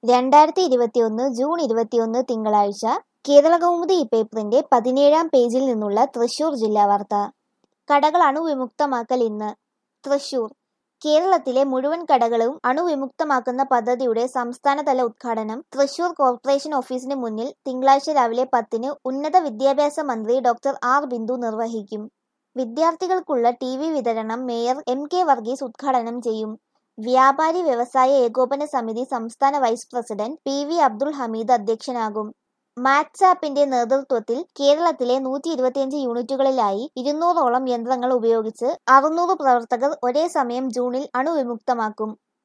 രണ്ടായിരത്തി ഇരുപത്തിയൊന്ന് ജൂൺ ഇരുപത്തിയൊന്ന് തിങ്കളാഴ്ച കേരളകൗമുദി പേപ്പറിന്റെ പതിനേഴാം പേജിൽ നിന്നുള്ള തൃശൂർ ജില്ലാ വാർത്ത കടകൾ അണുവിമുക്തമാക്കൽ ഇന്ന് തൃശൂർ കേരളത്തിലെ മുഴുവൻ കടകളും അണുവിമുക്തമാക്കുന്ന പദ്ധതിയുടെ സംസ്ഥാനതല ഉദ്ഘാടനം തൃശൂർ കോർപ്പറേഷൻ ഓഫീസിന് മുന്നിൽ തിങ്കളാഴ്ച രാവിലെ പത്തിന് ഉന്നത വിദ്യാഭ്യാസ മന്ത്രി ഡോക്ടർ ആർ ബിന്ദു നിർവഹിക്കും വിദ്യാർത്ഥികൾക്കുള്ള ടി വി വിതരണം മേയർ എം കെ വർഗീസ് ഉദ്ഘാടനം ചെയ്യും വ്യാപാരി വ്യവസായ ഏകോപന സമിതി സംസ്ഥാന vice president P V Abdul Hameed അധ്യക്ഷനാകും മാറ്റ്സാപ്പിന്റെ നേതൃത്വത്തിൽ കേരളത്തിലെ നൂറ്റി ഇരുപത്തിയഞ്ച് യൂണിറ്റുകളിലായി ഇരുന്നൂറോളം യന്ത്രങ്ങൾ ഉപയോഗിച്ച് അറുന്നൂറ് പ്രവർത്തകർ ഒരേ സമയം ജൂണിൽ അണുവിമുക്തമാക്കും